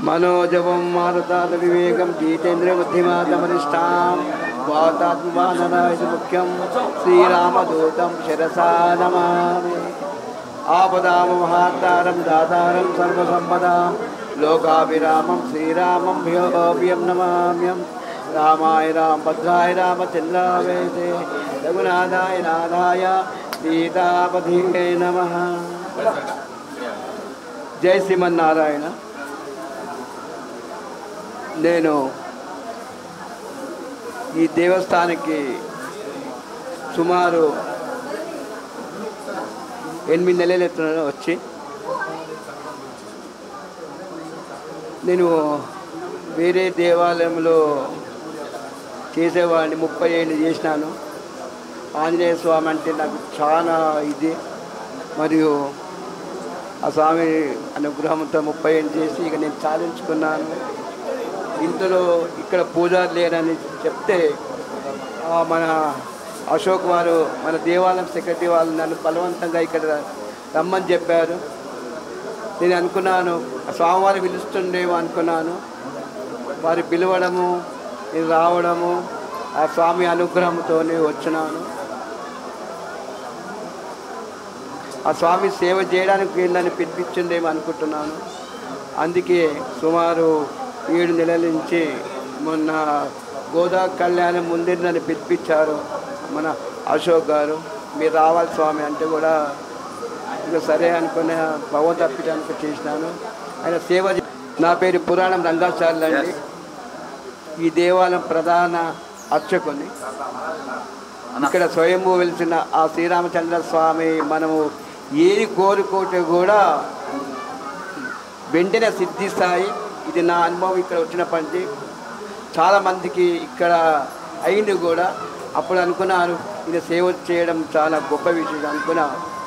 మనోజవం మారుతాత వివేకం జీతేంద్ర బుద్ధిమాతమనిష్టాం వాతాత్మానరాయ ముఖ్యం శ్రీరామదూతం శిరసా నమామి ఆపదామహాతారం దాతారం సర్వసంపదాం లోకాభిరామం శ్రీరామం భ్యోభ్యం నమామ్యం రామాయ రామ భద్రాయ రామచంద్రావేదే రఘునాథాయ నాథాయ సీతాపతియే నమ జై శ్రీమన్నారాయణ నేను ఈ దేవస్థానానికి సుమారు ఎనిమిది నెలలు ఎత్తున వచ్చి నేను వేరే దేవాలయంలో చేసేవాడిని ముప్పై ఏళ్ళు చేసినాను ఆంజనేయ స్వామి అంటే నాకు చాలా ఇది మరియు ఆ స్వామి అనుగ్రహంతో ముప్పై ఏళ్ళు చేసి ఇక నేను సాధించుకున్నాను ఇంతలో ఇక్కడ పూజారి లేరని చెప్తే ఆ, మన అశోక్ వారు మన దేవాలయం సెక్రటరీ వాళ్ళు నన్ను బలవంతంగా ఇక్కడ రమ్మని చెప్పారు నేను అనుకున్నాను ఆ స్వామివారు పిలుస్తుండేమో అనుకున్నాను వారు పిలవడము నేను రావడము ఆ స్వామి అనుగ్రహంతోనే వచ్చినాను ఆ స్వామి సేవ చేయడానికి నన్ను పిలిపించిందేమో అనుకుంటున్నాను అందుకే సుమారు ఏడు నెలల నుంచి మొన్న గోదా కళ్యాణం ముందే నన్ను పిలిపించారు మన అశోక్ గారు మీరు రావాలి స్వామి అంటే కూడా ఇక సరే అనుకునే భగవంతు అర్పించడానికి చేసినాను ఆయన సేవ చే- నా పేరు పురాణం రంగాచార్యులు అండి ఈ దేవాలయం ప్రధాన అర్చకుని ఇక్కడ స్వయంభూ వెలిసిన ఆ శ్రీరామచంద్ర స్వామి మనము ఏది కోరుకోటే కూడా వెంటనే సిద్ధిస్తాయి ఇది నా అనుభవం ఇక్కడ వచ్చినప్పటి నుంచి చాలామందికి ఇక్కడ అయింది కూడా అప్పుడు అనుకున్నారు ఇది సేవ చేయడం చాలా గొప్ప విషయం అనుకున్నా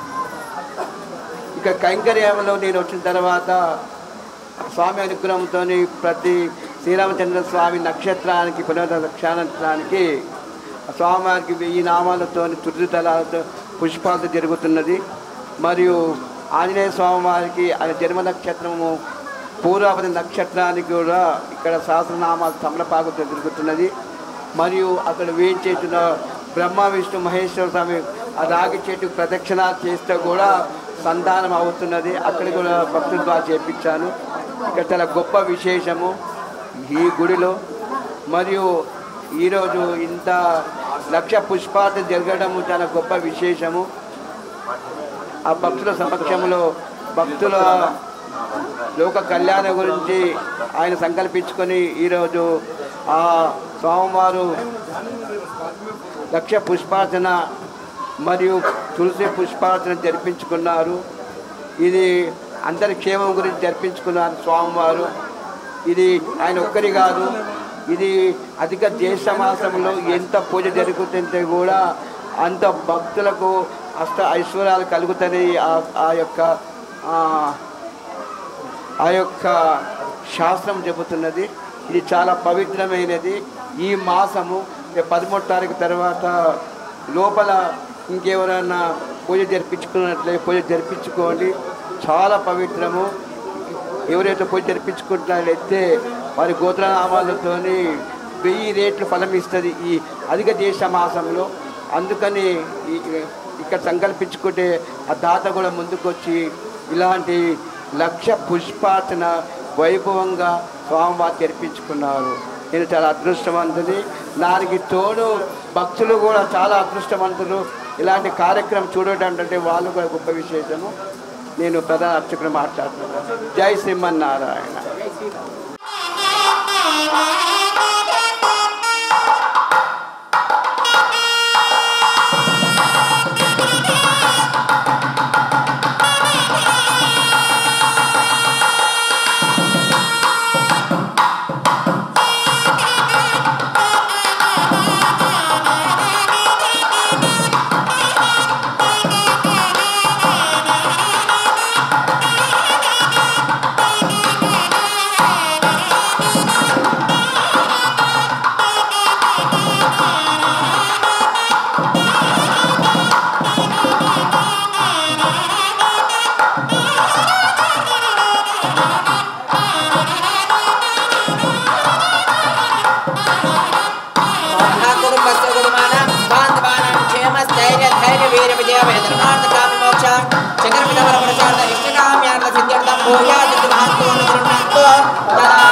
ఇక కైంకర్యంలో నేను వచ్చిన తర్వాత స్వామి అనుగ్రహంతో ప్రతి శ్రీరామచంద్ర స్వామి నక్షత్రానికి పునర్నక్షత్రానికి స్వామివారికి వెయ్యి నామాలతో తుర్రుతలాలతో పుష్పాలతో జరుగుతున్నది మరియు ఆంజనేయ స్వామివారికి ఆయన జన్మ నక్షత్రము పూర్వాపతి నక్షత్రానికి కూడా ఇక్కడ సహస్రనామాలు తమలపాకుతో జరుగుతున్నది మరియు అక్కడ వేయించేసిన బ్రహ్మ విష్ణు మహేశ్వర స్వామి ఆ రాగి చెట్టు ప్రదక్షిణాలు చేస్తే కూడా సంతానం అవుతున్నది అక్కడ కూడా భక్తుల ద్వారా చేపించాను ఇక్కడ చాలా గొప్ప విశేషము ఈ గుడిలో మరియు ఈరోజు ఇంత లక్ష పుష్పాలు జరగడము చాలా గొప్ప విశేషము ఆ భక్తుల సమక్షంలో భక్తుల లోక కళ్యాణం గురించి ఆయన సంకల్పించుకొని ఈరోజు ఆ స్వామివారు లక్ష పుష్పార్చన మరియు తులసి పుష్పార్చన జరిపించుకున్నారు ఇది అందరి క్షేమం గురించి జరిపించుకున్నారు స్వామివారు ఇది ఆయన ఒక్కరి కాదు ఇది అధిక జ్యేష్ఠ మాసంలో ఎంత పూజ జరుగుతుంటే కూడా అంత భక్తులకు అష్ట ఐశ్వర్యాలు కలుగుతాయి ఆ- ఆ యొక్క ఆ, ఆ యొక్క శాస్త్రం చెబుతున్నది ఇది చాలా పవిత్రమైనది ఈ మాసము రేపు పదమూడు తారీఖు తర్వాత లోపల ఇంకెవరైనా పూజ జరిపించుకున్నట్లే పూజ జరిపించుకోండి చాలా పవిత్రము ఎవరైతే పూజ జరిపించుకుంటున్నట్లయితే వారి గోత్రనామాలతోని వెయ్యి రేట్లు ఫలం ఇస్తుంది ఈ అధిక దేశ మాసంలో అందుకని ఈ- ఇక్కడ సంకల్పించుకుంటే ఆ దాత కూడా ముందుకొచ్చి ఇలాంటి లక్ష పుష్పార్చన వైభవంగా స్వామివారు జరిపించుకున్నారు నేను చాలా అదృష్టవంతుని దానికి తోడు భక్తులు కూడా చాలా అదృష్టవంతులు ఇలాంటి కార్యక్రమం చూడటం అంటే వాళ్ళు కూడా గొప్ప విశేషము నేను ప్రధాన అర్చకుడు మాట్లాడుతున్నాను జై శ్రీమన్నారాయణ ఆ భూయాది మహత్వం గృహ్ణంతో తదా